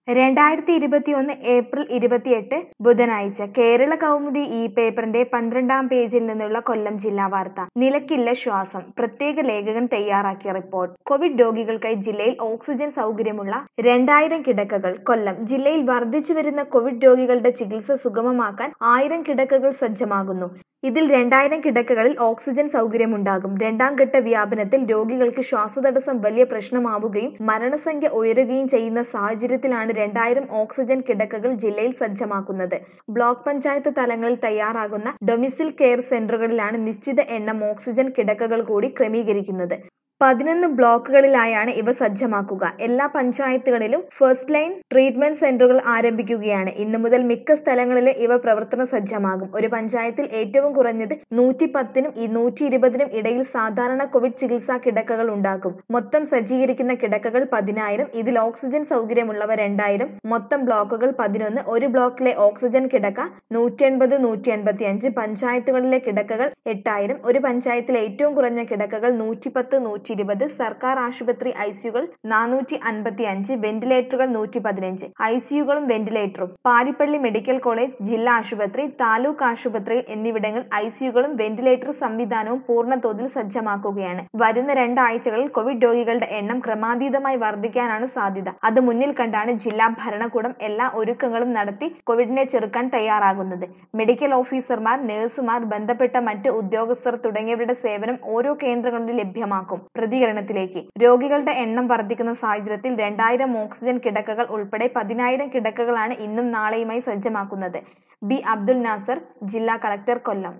രണ്ടായിരത്തി ഇരുപത്തിയൊന്ന് ഏപ്രിൽ ഇരുപത്തിയെട്ട് ബുധനാഴ്ച കേരള കൗമുദി ഈ പേപ്പറിന്റെ പന്ത്രണ്ടാം പേജിൽ നിന്നുള്ള കൊല്ലം ജില്ലാ വാർത്ത നിലയ്ക്കില്ല ശ്വാസം പ്രത്യേക ലേഖകൻ തയ്യാറാക്കിയ റിപ്പോർട്ട് കോവിഡ് രോഗികൾക്കായി ജില്ലയിൽ ഓക്സിജൻ സൗകര്യമുള്ള രണ്ടായിരം കിടക്കകൾ കൊല്ലം ജില്ലയിൽ വർദ്ധിച്ചു വരുന്ന കോവിഡ് രോഗികളുടെ ചികിത്സ സുഗമമാക്കാൻ ആയിരം കിടക്കകൾ സജ്ജമാകുന്നു ഇതിൽ രണ്ടായിരം കിടക്കകളിൽ ഓക്സിജൻ സൗകര്യമുണ്ടാകും രണ്ടാം ഘട്ട വ്യാപനത്തിൽ രോഗികൾക്ക് ശ്വാസതടസ്സം വലിയ പ്രശ്നമാവുകയും മരണസംഖ്യ ഉയരുകയും ചെയ്യുന്ന സാഹചര്യത്തിലാണ് രണ്ടായിരം ഓക്സിജൻ കിടക്കകൾ ജില്ലയിൽ സജ്ജമാക്കുന്നത് ബ്ലോക്ക് പഞ്ചായത്ത് തലങ്ങളിൽ തയ്യാറാകുന്ന ഡൊമിസിൽ കെയർ സെന്ററുകളിലാണ് നിശ്ചിത എണ്ണം ഓക്സിജൻ കിടക്കകൾ കൂടി ക്രമീകരിക്കുന്നത് പതിനൊന്ന് ബ്ലോക്കുകളിലായാണ് ഇവ സജ്ജമാക്കുക എല്ലാ പഞ്ചായത്തുകളിലും ഫസ്റ്റ് ലൈൻ ട്രീറ്റ്മെന്റ് സെന്ററുകൾ ആരംഭിക്കുകയാണ് ഇന്നു മുതൽ മിക്ക സ്ഥലങ്ങളിലും ഇവ പ്രവർത്തന സജ്ജമാകും ഒരു പഞ്ചായത്തിൽ ഏറ്റവും കുറഞ്ഞത് നൂറ്റി പത്തിനും ഈ നൂറ്റി ഇരുപതിനും ഇടയിൽ സാധാരണ കോവിഡ് ചികിത്സാ കിടക്കകൾ ഉണ്ടാകും മൊത്തം സജ്ജീകരിക്കുന്ന കിടക്കകൾ പതിനായിരം ഇതിൽ ഓക്സിജൻ സൗകര്യമുള്ളവ രണ്ടായിരം മൊത്തം ബ്ലോക്കുകൾ പതിനൊന്ന് ഒരു ബ്ലോക്കിലെ ഓക്സിജൻ കിടക്ക നൂറ്റി എൺപത് നൂറ്റി എൺപത്തി അഞ്ച് പഞ്ചായത്തുകളിലെ കിടക്കകൾ എട്ടായിരം ഒരു പഞ്ചായത്തിലെ ഏറ്റവും കുറഞ്ഞ കിടക്കകൾ നൂറ്റിപ്പത്ത് നൂറ്റി ഇരുപത് സർക്കാർ ആശുപത്രി ഐസിയുകൾ നാനൂറ്റി അൻപത്തി അഞ്ച് വെന്റിലേറ്ററുകൾ നൂറ്റി പതിനഞ്ച് ഐസിയുകളും വെന്റിലേറ്ററും പാരിപ്പള്ളി മെഡിക്കൽ കോളേജ് ജില്ലാ ആശുപത്രി താലൂക്ക് ആശുപത്രി എന്നിവിടങ്ങളിൽ ഐസിയുകളും വെന്റിലേറ്റർ സംവിധാനവും പൂർണ്ണതോതിൽ സജ്ജമാക്കുകയാണ് വരുന്ന രണ്ടാഴ്ചകളിൽ കോവിഡ് രോഗികളുടെ എണ്ണം ക്രമാതീതമായി വർദ്ധിക്കാനാണ് സാധ്യത അത് മുന്നിൽ കണ്ടാണ് ജില്ലാ ഭരണകൂടം എല്ലാ ഒരുക്കങ്ങളും നടത്തി കോവിഡിനെ ചെറുക്കാൻ തയ്യാറാകുന്നത് മെഡിക്കൽ ഓഫീസർമാർ നഴ്സുമാർ ബന്ധപ്പെട്ട മറ്റ് ഉദ്യോഗസ്ഥർ തുടങ്ങിയവരുടെ സേവനം ഓരോ കേന്ദ്രങ്ങളിലും ലഭ്യമാക്കും പ്രതികരണത്തിലേക്ക് രോഗികളുടെ എണ്ണം വർദ്ധിക്കുന്ന സാഹചര്യത്തിൽ രണ്ടായിരം ഓക്സിജൻ കിടക്കകൾ ഉൾപ്പെടെ പതിനായിരം കിടക്കകളാണ് ഇന്നും നാളെയുമായി സജ്ജമാക്കുന്നത് ബി അബ്ദുൽ നാസർ ജില്ലാ കളക്ടർ കൊല്ലം